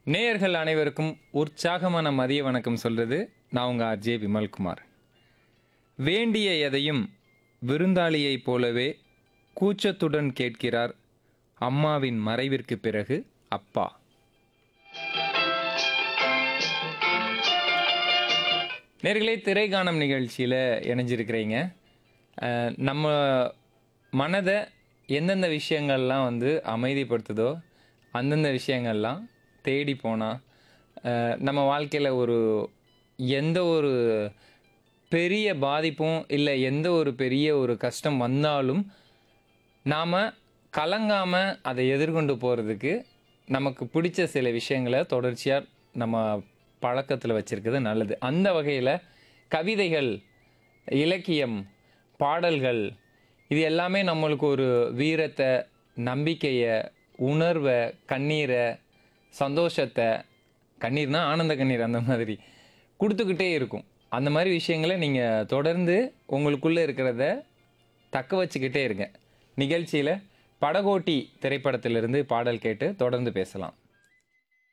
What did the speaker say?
நேயர்கள் அனைவருக்கும் உற்சாகமான மதிய வணக்கம் சொல்றது நான் உங்க ஆர்ஜே விமல்குமார் வேண்டிய எதையும் விருந்தாளியைப் போலவே கூச்சத்துடன் கேட்கிறார் அம்மாவின் மறைவிற்கு பிறகு அப்பா நேர்களே திரைக்கானம் நிகழ்ச்சியில் இணைஞ்சிருக்கிறீங்க அஹ், நம்ம மனதை எந்தெந்த விஷயங்கள்லாம் வந்து அமைதிப்படுத்துதோ அந்தந்த விஷயங்கள்லாம் தேடி போனால் நம்ம வாழ்க்கையில் ஒரு எந்த ஒரு பெரிய பாதிப்பும் இல்லை எந்த ஒரு பெரிய ஒரு கஷ்டம் வந்தாலும் நாம் கலங்காமல் அதை எதிர்கொண்டு போகிறதுக்கு நமக்கு பிடிச்ச சில விஷயங்களை தொடர்ச்சியாக நம்ம பழக்கத்தில் வச்சுருக்கிறது நல்லது அந்த வகையில் கவிதைகள் இலக்கியம் பாடல்கள் இது எல்லாமே நம்மளுக்கு ஒரு வீரத்தை நம்பிக்கையை உணர்வை கண்ணீரை சந்தோஷத்தை கண்ணீர்னா ஆனந்த கண்ணீர் அந்த மாதிரி கொடுத்துக்கிட்டே இருக்கும் அந்த மாதிரி விஷயங்களை நீங்கள் தொடர்ந்து உங்களுக்குள்ளே இருக்கிறத தக்க வச்சுக்கிட்டே இருங்க நிகழ்ச்சியில் படகோட்டி திரைப்படத்திலிருந்து பாடல் கேட்டு தொடர்ந்து பேசலாம்